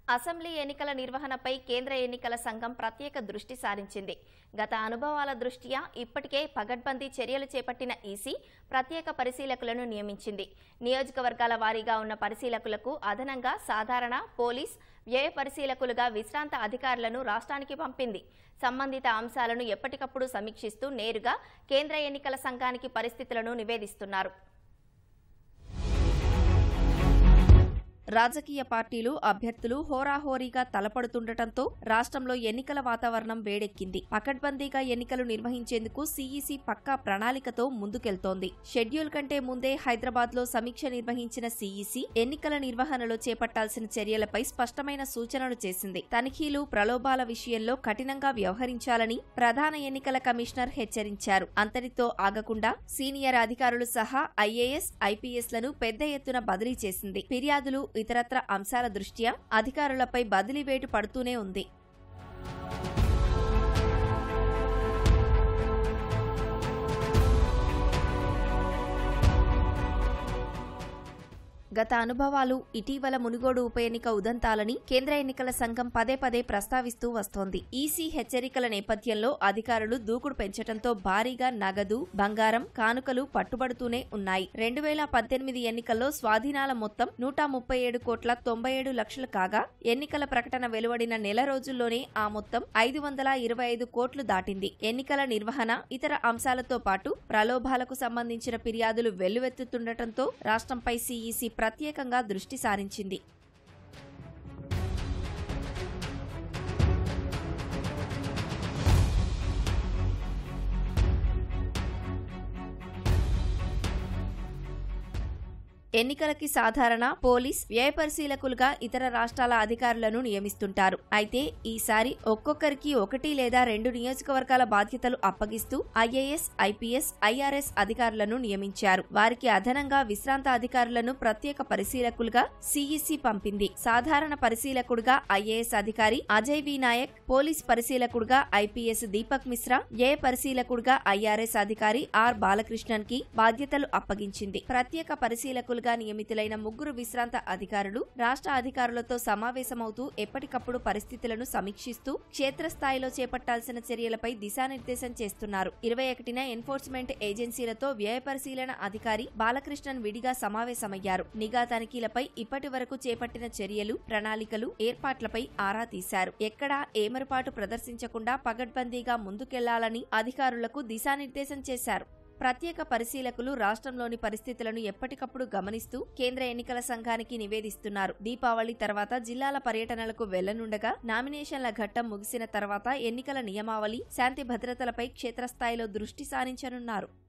assembly ఎన్నికల నిర్వహణపై కేంద్ర ఎన్నికల సంఘం ప్రత్యేక దృష్టి సారించింది గత అనుభవాల దృష్ట్యా ఇప్పటికే పగడ్బందీ చర్యలు చేపట్టిన ఈసీ ప్రత్యేక పరిశీలకులను నియమించింది నియోజకవర్గాల వారీగా ఉన్న పరిశీలకులకు అదనంగా సాధారణ పోలీస్ వ్యయ పరిశీలకులుగా విశ్రాంత అధికారులను రాష్ట్రానికి పంపింది సంబంధిత అంశాలను ఎప్పటికప్పుడు సమీక్షిస్తూ నేరుగా కేంద్ర ఎన్నికల సంఘానికి పరిస్థితులను నివేదిస్తున్నారు రాజకీయ పార్టీలు అభ్యర్థులు హోరాహోరీగా తలపడుతుండటంతో రాష్ట్రంలో ఎన్నికల వాతావరణం వేడెక్కింది పకడ్బందీగా ఎన్నికలు నిర్వహించేందుకు సీఈసీ పక్కా ప్రణాళికతో ముందుకెళ్తోంది షెడ్యూల్ కంటే ముందే హైదరాబాద్ లో సమీక్ష నిర్వహించిన సీఈసీ ఎన్నికల నిర్వహణలో చేపట్టాల్సిన చర్యలపై స్పష్టమైన సూచనలు చేసింది తనిఖీలు ప్రలోభాల విషయంలో కఠినంగా వ్యవహరించాలని ప్రధాన ఎన్నికల కమిషనర్ హెచ్చరించారు అంతటితో ఆగకుండా సీనియర్ అధికారులు సహా ఐఏఎస్ ఐపీఎస్ లను పెద్ద ఎత్తున బదిలీ చేసింది ఫిర్యాదులు ఇతరత్ర అంశాల దృష్ట్యా అధికారులపై బదిలీ వేటు పడుతూనే ఉంది గత అనుభవాలు ఇటీవల మునుగోడు ఉప ఎన్నిక ఉదంతాలని కేంద్ర ఎన్నికల సంఘం పదే పదే ప్రస్తావిస్తూ వస్తోంది ఈసీ హెచ్చరికల నేపథ్యంలో అధికారులు దూకుడు పెంచడంతో భారీగా నగదు బంగారం కానుకలు పట్టుబడుతూనే ఉన్నాయి రెండు వేల పద్దెనిమిది ఎన్నికల్లో స్వాధీనాల మొత్తం నూట ముప్పై ఏడు కోట్ల తొంభై ఏడు లక్షలు కాగా ఎన్నికల ప్రకటన వెలువడిన నెల రోజుల్లోనే ఆ మొత్తం ఐదు వందల ఇరవై ఐదు కోట్లు దాటింది ఎన్నికల నిర్వహణ ఇతర అంశాలతో పాటు ప్రలోభాలకు సంబంధించిన ఫిర్యాదులు వెల్లువెత్తుతుండటంతో రాష్ట్రంపై సీఈసీ ప్రత్యేకంగా దృష్టి సారించింది ఎన్నికలకి సాధారణ పోలీస్ వ్యయ పరిశీలకులుగా ఇతర రాష్ట్రాల అధికారులను నియమిస్తుంటారు అయితే ఈసారి ఒక్కొక్కరికి ఒకటి లేదా రెండు నియోజకవర్గాల బాధ్యతలు అప్పగిస్తూ ఐఏఎస్ ఐపీఎస్ ఐఆర్ఎస్ అధికారులను నియమించారు వారికి అదనంగా విశ్రాంత అధికారులను ప్రత్యేక పరిశీలకులుగా సీఈసీ పంపింది సాధారణ పరిశీలకుడుగా ఐఏఎస్ అధికారి అజయ్ వి నాయక్ పోలీస్ పరిశీలకుడుగా ఐపీఎస్ దీపక్ మిశ్రా వ్యయ పరిశీలకుడుగా ఐఆర్ఎస్ అధికారి ఆర్ బాలకృష్ణన్ కి బాధ్యతలు అప్పగించింది ప్రత్యేక పరిశీలకులుగా నియమితులైన ముగ్గురు విశ్రాంత అధికారులు రాష్ట్ర అధికారులతో సమావేశమవుతూ ఎప్పటికప్పుడు పరిస్థితులను సమీక్షిస్తూ క్షేత్రస్థాయిలో చేపట్టాల్సిన చర్యలపై దిశానిర్దేశం చేస్తున్నారు ఇరవై ఒకటిన ఎన్ఫోర్స్మెంట్ ఏజెన్సీలతో వ్యయ పరిశీలన అధికారి బాలకృష్ణన్ విడిగా సమావేశమయ్యారు నిఘా తనిఖీలపై ఇప్పటి వరకు చేపట్టిన చర్యలు ప్రణాళికలు ఏర్పాట్లపై ఆరా తీశారు ఎక్కడా ఏమరపాటు ప్రదర్శించకుండా పగడ్బందీగా ముందుకెళ్లాలని అధికారులకు దిశానిర్దేశం చేశారు ప్రత్యేక పరిశీలకులు రాష్ట్రంలోని పరిస్థితులను ఎప్పటికప్పుడు గమనిస్తూ కేంద్ర ఎన్నికల సంఘానికి నివేదిస్తున్నారు దీపావళి తర్వాత జిల్లాల పర్యటనలకు వెళ్లనుండగా నామినేషన్ల ఘట్టం ముగిసిన తర్వాత ఎన్నికల నియమావళి శాంతి భద్రతలపై క్షేత్రస్థాయిలో దృష్టి సారించనున్నారు